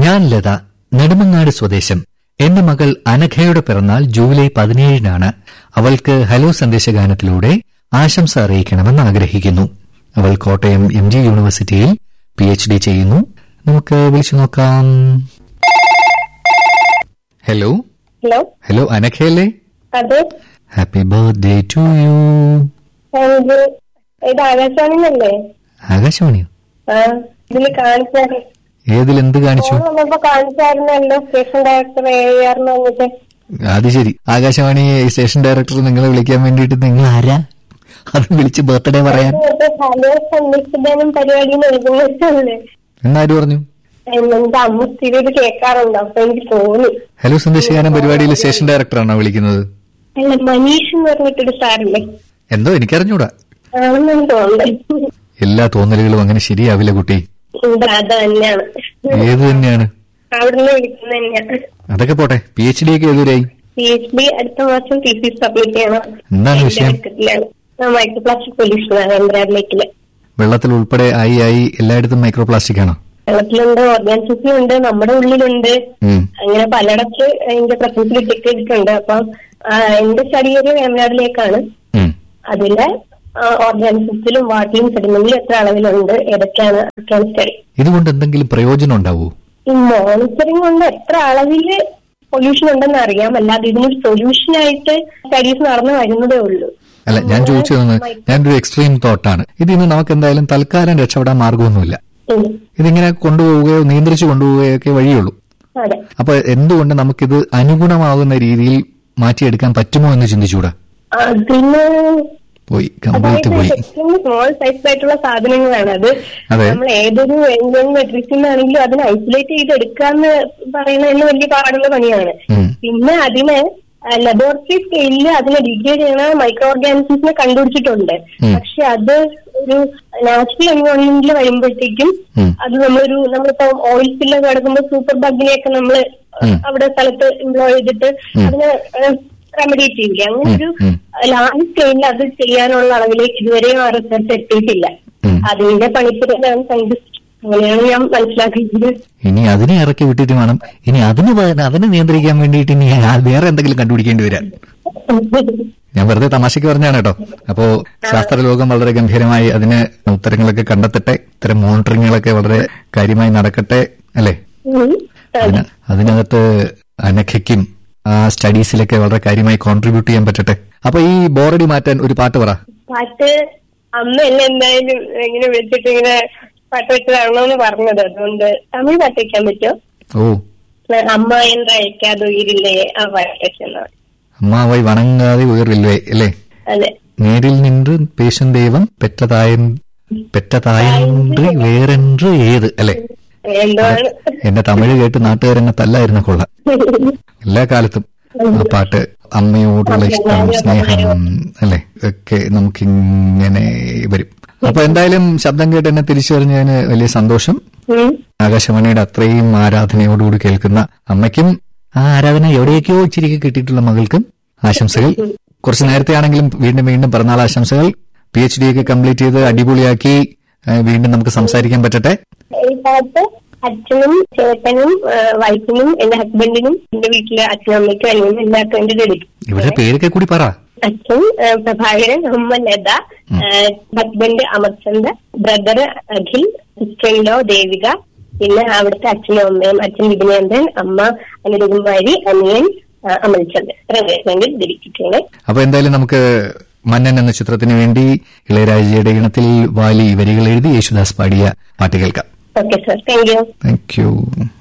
ഞാൻ ലത നെടുമങ്ങാട് സ്വദേശം എന്റെ മകൾ അനഘയുടെ പിറന്നാൾ ജൂലൈ പതിനേഴിനാണ് അവൾക്ക് ഹലോ സന്ദേശഗാനത്തിലൂടെ ആശംസ അറിയിക്കണമെന്ന് ആഗ്രഹിക്കുന്നു അവൾ കോട്ടയം എം ജി യൂണിവേഴ്സിറ്റിയിൽ പി എച്ച് ഡി ചെയ്യുന്നു നമുക്ക് വിളിച്ചു നോക്കാം ഹലോ ഹലോ ഹലോ അനഘയല്ലേ അതെ happy birthday to you thank you ഇത് ആകാശവാണിന്നല്ലേ ആകാശവാണിയോ ആ ഇതില് കാണിച്ചായിരുന്നു ഏതിൽ എന്ത് കാണിച്ചു ഫോൺ വന്നപ്പോ കാണിച്ചായിരുന്നല്ലോ സ്റ്റേഷൻ ഡയറക്ടർ എ ആറിന് വന്നിട്ട് അത് ശരി ആകാശവാണി സ്റ്റേഷൻ ഡയറക്ടർ നിങ്ങളെ വിളിക്കാൻ വേണ്ടിയിട്ട് നിങ്ങൾ ആരാ അത് വിളിച്ച് ബർത്ത്ഡേ പറയാൻ എന്നിട്ട് ഹലോ സന്ദേശിക്കാനും പരിപാടിയും എഴുതുന്നല്ലേ എന്നാര് പറഞ്ഞു എന്റെ അമ്മ സ്ഥിരം ഇത് കേൾക്കാറുണ്ട് അപ്പൊ എനിക്ക് തോന്നി ഹലോ സന്ദേശഗാനം പരിപാടിയിൽ സ്റ്റേഷൻ ഡയറക്ടറാണോ വിളിക്കുന്നത് അല്ല മനീഷ് എന്ന് പറഞ്ഞിട്ടൊരു സാറില്ലേ എന്തോ എനിക്കറിഞ്ഞൂടാ ആണെന്ന് തോന്നുന്നു എല്ലാ തോന്നലുകളും അങ്ങനെ ശരിയാവില്ല കുട്ടി ഇത് അത് തന്നെയാണ് ഏത് തന്നെയാണ് അവിടുന്ന് വിളിക്കുന്ന തന്നെയാണ് അതൊക്കെ പോട്ടെ പി എച്ച് ഡി ഒക്കെ ഏതുവരായി പി എച്ച് ഡി അടുത്ത മാസം ടി സി സബ്മിറ്റ് ചെയ്യണം എന്താണ് വിഷയം? മൈക്രോ പ്ലാസ്റ്റിക് പൊല്യൂഷൻ ആന്ധ്രാബിലേക്കില് വെള്ളത്തിൽ ഉൾപ്പെടെ ആയി ആയി എല്ലായിടത്തും മൈക്രോ പ്ലാസ്റ്റിക് ആണോ വെള്ളത്തിലുണ്ട് ഓർഗാൻസിറ്റി ഉണ്ട് നമ്മുടെ ഉള്ളിലുണ്ട് ഉം. അങ്ങനെ പലയിടത്ത് എന്റെ പ്രസൻസ് ഡിറ്റക്ട് ചെയ്തിട്ടുണ്ട് അപ്പം ആ, എന്റെ സ്റ്റഡി ഏരിയ വേമ്പനാടിലേക്കാണ് ഉം. അതിലെ ഓർഗാനിസത്തിലും വാട്ടറിലും സെഡിമെന്റിലും എത്ര അളവിലുണ്ട് ഏതൊക്കെയാണ് ഒക്കെയാണ് സ്റ്റഡി ഇതുകൊണ്ട് എന്തെങ്കിലും പ്രയോജനം ഉണ്ടാവൂ ഈ മോണിറ്ററിംഗ് കൊണ്ട് എത്ര അളവില് പൊല്യൂഷൻ ഉണ്ടെന്ന് അറിയാം അല്ലാതെ ഇതിനൊരു സൊല്യൂഷൻ ആയിട്ട് സ്റ്റഡീസ് നടന്നു വരുന്നതേ ഉള്ളൂ അല്ല ഞാൻ ചോദിച്ചതെന്ന് ഞാനൊരു എക്സ്ട്രീം തോട്ടാണ് ഇതിന് നമുക്ക് എന്തായാലും തൽക്കാലം രക്ഷപ്പെടാൻ മാർഗമൊന്നുമില്ല ഉം. ഇതിങ്ങനെ കൊണ്ടുപോവുകയോ നിയന്ത്രിച്ചു കൊണ്ടുപോവുകയോ ഒക്കെ വഴിയുള്ളൂ അതെ അപ്പൊ എന്തുകൊണ്ട് നമുക്കിത് അനുഗുണമാകുന്ന രീതിയിൽ മാറ്റിയെടുക്കാൻ പറ്റുമോ എന്ന് ചിന്തിച്ചൂടാ അതിന് പോയി കംപ്ലീറ്റ് പോയി സ്മോൾ സൈസ് ആയിട്ടുള്ള സാധനങ്ങളാണ് അത് അതെ. നമ്മൾ ഏതൊരു എൻജോയ് മെട്രിക്സിൽ നിന്നാണെങ്കിലും അതിനെ ഐസൊലേറ്റ് ചെയ്ത് എടുക്കാന്ന് പറയുന്നതിന് വലിയ പാടുള്ള പണിയാണ് ഉം. പിന്നെ അതിനെ ലബോറട്ടറി സ്കെയിലിൽ അതിനെ ഡിഗ്രേഡ് ചെയ്യണ മൈക്രോ ഓർഗാനിസംസിനെ കണ്ടുപിടിച്ചിട്ടുണ്ട് ഉം. പക്ഷെ അത് ഒരു നാച്ചുറൽ എൻവയോൺമെന്റിൽ വരുമ്പോഴത്തേക്കും ഉം. അത് നമ്മളൊരു നമ്മളിപ്പോ ഓയിൽ സ്പില്ലൊക്കെ കിടക്കുമ്പോൾ സൂപ്പർ ബഗിനെയൊക്കെ നമ്മൾ ഉം. അവിടെ സ്ഥലത്ത് എംപ്ലോയ് ചെയ്തിട്ട് ഉം. അതിനെ റെമഡിയേറ്റ് ചെയ്യില്ല അങ്ങനെ ഒരു ഉം. ലാർജ് സ്കെയിലിൽ അത് ചെയ്യാനുള്ള അളവിലേക്ക് ഇതുവരെയും ആ റിസർച്ച് എത്തിയിട്ടില്ല ഉം. അതിന്റെ പണിപ്പുരയാണ് സയന്റിസ്റ്റ് അങ്ങനെയാണ് ഞാൻ മനസ്സിലാക്കിയത് ഇനി അതിനെ ഇറക്കി വിട്ടിട്ട് വേണം ഇനി അതിന് പകരം അതിനെ നിയന്ത്രിക്കാൻ വേണ്ടിയിട്ട് ഇനി ആ വേറെ എന്തെങ്കിലും കണ്ടുപിടിക്കേണ്ടി വരാൻ ഞാൻ വെറുതെ തമാശയ്ക്ക് പറഞ്ഞാണ് കേട്ടോ അപ്പോ ശാസ്ത്രലോകം വളരെ ഗംഭീരമായി അതിന് ഉത്തരങ്ങളൊക്കെ കണ്ടെത്തട്ടെ ഇത്തരം മോണിറ്ററിങ്ങുകളൊക്കെ വളരെ കാര്യമായി നടക്കട്ടെ അല്ലേ ഉം. അതിന് അതിനകത്ത് അനഘയ്ക്കും ആ സ്റ്റഡീസിലൊക്കെ വളരെ കാര്യമായി കോൺട്രിബ്യൂട്ട് ചെയ്യാൻ പറ്റട്ടെ അപ്പൊ ഈ ബോറടി മാറ്റാൻ ഒരു പാട്ട് പറ പാട്ട് അമ്മ എന്നെ എന്തായാലും ഇങ്ങനെ വിളിച്ചിട്ട് ഇങ്ങനെ പാട്ട് വെച്ച് തരണമെന്ന് പറഞ്ഞത് അതുകൊണ്ട് തമിഴ് പാട്ട് വെക്കാൻ പറ്റുമോ ഓ അമ്മ എன்ற അയക്കാതെ ഉയിരില്ലേ ആ പാട്ട് വെച്ചെന്നാണ് അമ്മാവായി വണങ്ങാതെ ഉയർവില്ലേ അല്ലേ അതെ നേരിൽ നിன்று പേശും ദൈവം പെറ്റതായ പെറ്റതായന്ത്രി വേറെன்று ഏത് അല്ലേ എന്താണ് എന്റെ തമിഴ് കേട്ട് നാട്ടുകാരെന്നെ തല്ലായിരുന്ന കൊള്ളാം എല്ലാ കാലത്തും ആ പാട്ട് അമ്മയോടുള്ള ഇഷ്ടം സ്നേഹം അല്ലെ ഒക്കെ നമുക്കിങ്ങനെ വരും അപ്പൊ എന്തായാലും ശബ്ദം കേട്ട് എന്നെ തിരിച്ചറിഞ്ഞതിന് വലിയ സന്തോഷം ഉം. ആകാശവാണിയുടെ അത്രയും ആരാധനയോടുകൂടി കേൾക്കുന്ന അമ്മയ്ക്കും ആ ആരാധന എവിടെയൊക്കെയോ ഇച്ചിരിക്ക് കിട്ടിയിട്ടുള്ള മകൾക്കും ആശംസകൾ കുറച്ച് നേരത്തെ ആണെങ്കിലും വീണ്ടും വീണ്ടും പിറന്നാൾ ആശംസകൾ പി എച്ച് ഡി ഒക്കെ കംപ്ലീറ്റ് ചെയ്ത് അടിപൊളിയാക്കി ആ, വീണ്ടും നമുക്ക് സംസാരിക്കാൻ പറ്റട്ടെ ഈ പാട്ട് അച്ഛനും ചേട്ടനും ആ, വൈഫിനും എന്റെ ഹസ്ബൻഡിനും എന്റെ വീട്ടിലെ അച്ഛനും അമ്മയ്ക്കും അനിയനും എല്ലാവർക്കും എന്റെ ഡെഡിക്കും ഇവരുടെ പേരൊക്കെ കൂടി പറ അച്ഛൻ ആ, പ്രഭാകരൻ അമ്മ Latha husband Amarchand brother Akhil sister ലോ ദേവിക പിന്നെ അവിടുത്തെ അച്ഛനും അമ്മയും അച്ഛൻ വിപിനേന്ദ്രൻ അമ്മ അനുരകുമാരി അനിയൻ ആ, അമൽചന്ദ് രമേശ് വേണ്ടി ഡെഡിക്കിട്ടുണ്ട് അപ്പൊ എന്തായാലും നമുക്ക് മന്നൻ എന്ന ചിത്രത്തിന് വേണ്ടി ഇളയരാജയുടെ ഇണത്തിൽ വാലി വരികൾ എഴുതി യേശുദാസ് പാടിയ പാട്ട് കേൾക്കാം okay sir thank you thank U